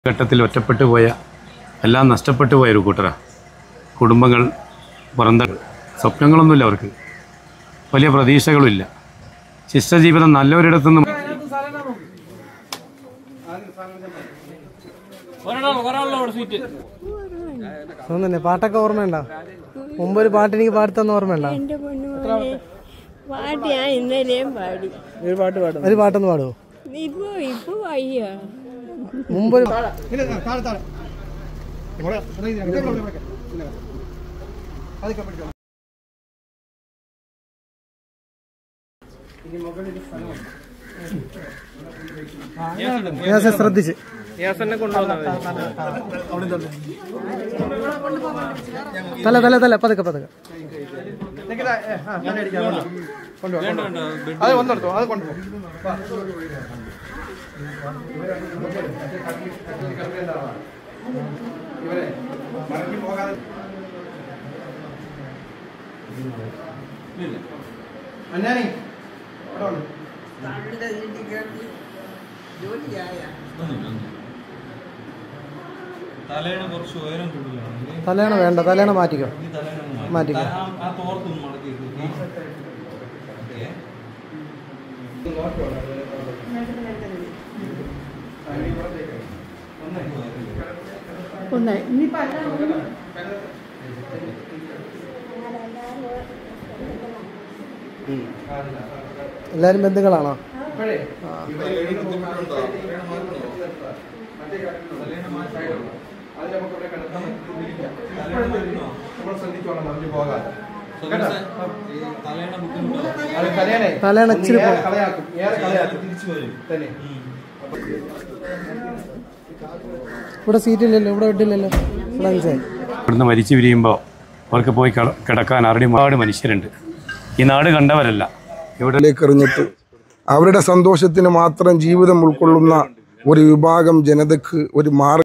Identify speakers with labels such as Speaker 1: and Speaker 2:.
Speaker 1: ഘട്ടത്തിൽ ഒറ്റപ്പെട്ടു പോയ എല്ലാം നഷ്ടപ്പെട്ടു പോയ ഒരു കൂട്ടരാ കുടുംബങ്ങൾ പുറന്ത സ്വപ്നങ്ങളൊന്നുമില്ല അവർക്ക് വലിയ പ്രതീക്ഷകളുമില്ല ശിഷ്ടജീവിതം നല്ലൊരിടത്തുനിന്ന്
Speaker 2: സുഖം തന്നെ പാട്ടൊക്കെ ഓർമ്മയുണ്ടോ മുമ്പ് ഒരു പാട്ട് എനിക്ക് പാടിത്തന്ന ഓർമ്മയുണ്ടോ
Speaker 3: എന്റെ പൊന്നുമോനെ പാട്ട് ഞാൻ ഇന്നലെയും പാടി
Speaker 2: ഒരു പാട്ട് പാടും ഒരു പാട്ടൊന്ന് പാടുമോ
Speaker 3: ഇപ്പൊ ഇപ്പൊ വയ്യ
Speaker 2: മുമ്പ് ഒരു ഞാൻ ശ്രദ്ധിച്ച് തല തല തല പതുക്കെ പതുക്കെ
Speaker 4: അത് കൊണ്ടെടുത്തോ അത് കൊണ്ടുപോ ഇവരെ മടങ്ങി പോകാതെ അന്നാനി ഇവിടെ വന്നു.
Speaker 5: തലയുടെ കുറച്ച് ഉയരം കൂടുതലാണ്
Speaker 2: തലയണ വേണ്ട തലയണ മാറ്റിക്കോ
Speaker 5: ഈ തലയുടെ മാറ്റി.
Speaker 2: മാറ്റിക്കോ
Speaker 5: ആ ആ തോർത്തൊന്ന് മടക്കി വെക്ക്. ഓക്കേ.
Speaker 2: എല്ലാരും ബന്ധുക്കളാണോ
Speaker 4: ഇപ്പോഴേ അത് നമുക്ക് ഇവിടെ കിടത്താം. നമ്മൾ ശ്രദ്ധിച്ചോളാം മറിഞ്ഞു പോകാതെ
Speaker 5: സുഹൃത്തേ, ഈ തലയുടെ ബുദ്ധിമുട്ടോ?
Speaker 4: അത് കലയാണേ
Speaker 2: തലയണ ഇച്ചിരി
Speaker 4: ഒന്ന് ഏറെ
Speaker 2: പോ-
Speaker 4: കളയാക്കും ഏറെ കളയാക്കും
Speaker 5: തിരിച്ചു വരും
Speaker 4: തന്നെ
Speaker 2: ഇവിടെ സീറ്റ് ഇല്ലല്ലോ ഇവിടെ ബെഡില്ലല്ലോ ഇവിടെ അഞ്ചായി
Speaker 1: ഇവിടുന്ന് മരിച്ചു പിരിയുമ്പോൾ അവർക്ക് പോയി കിട- കിടക്കാൻ ആരുടെ ഒരുപാട് മനുഷ്യരുണ്ട് ഈ നാട് കണ്ടവരല്ല ഇവിടെ
Speaker 6: ലേക്ക് എറിഞ്ഞിട്ട് അവരുടെ സന്തോഷത്തിന് മാത്രം ജീവിതം ഉൾക്കൊള്ളുന്ന ഒരു വിഭാഗം ജനതയ്ക്ക് ഒരു മാർഗം